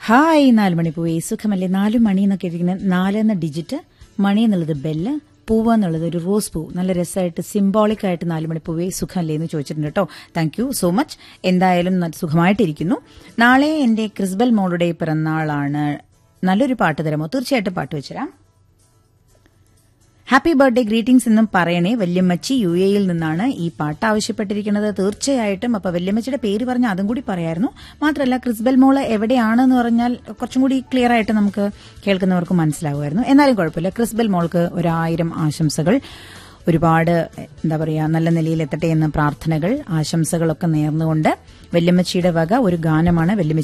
hi നാല് മണി പോയി സുഖമല്ലേ നാല് മണി എന്നൊക്കെ ഇരിക്കുന്നത് നാല് എന്ന ഡിജിറ്റ് മണി എന്നുള്ളത് ബെല്ല് പൂവ് എന്നുള്ളത് ഒരു റോസ് പൂ നല്ല രസമായിട്ട് സിംബോളിക് ആയിട്ട് നാല് മണി പൂവേ സുഖമല്ലേ എന്ന് ചോദിച്ചിട്ടുണ്ട് കേട്ടോ താങ്ക് യു സോ മച്ച് എന്തായാലും ന- സുഖമായിട്ടിരിക്കുന്നു നാളെ എന്റെ ക്രിസ്ബൽ മോളുടെ പിറന്നാളാണ് നല്ലൊരു പാട്ട് തരാമോ തീർച്ചയായിട്ടും പാട്ട് വെച്ചുതരാം ഹാപ്പി ബർത്ത്ഡേ ഗ്രീറ്റിംഗ്സ് എന്നും പറയണേ വല്യമ്മച്ചി യു എയിൽ നിന്നാണ് ഈ പാട്ട് ആവശ്യപ്പെട്ടിരിക്കുന്നത് തീർച്ചയായിട്ടും അപ്പൊ വല്യമ്മച്ചിയുടെ പേര് പറഞ്ഞ അതും കൂടി പറയായിരുന്നു മാത്രമല്ല ക്രിസ്ബൽ മോള് എവിടെയാണെന്ന് പറഞ്ഞാൽ കുറച്ചും കൂടി ക്ലിയർ ആയിട്ട് നമുക്ക് കേൾക്കുന്നവർക്ക് മനസ്സിലാവുമായിരുന്നു എന്നാലും കുഴപ്പമില്ല ക്രിസ്ബൽ മോൾക്ക് ഒരായിരം ആശംസകൾ ഒരുപാട് എന്താ പറയുക നല്ല നിലയിൽ എത്തട്ടെ എന്ന പ്രാർത്ഥനകൾ ആശംസകളൊക്കെ നേർന്നുകൊണ്ട് വല്യമ്മച്ചിയുടെ വക ഒരു ഗാനമാണ് വല്യമ്മച്ചി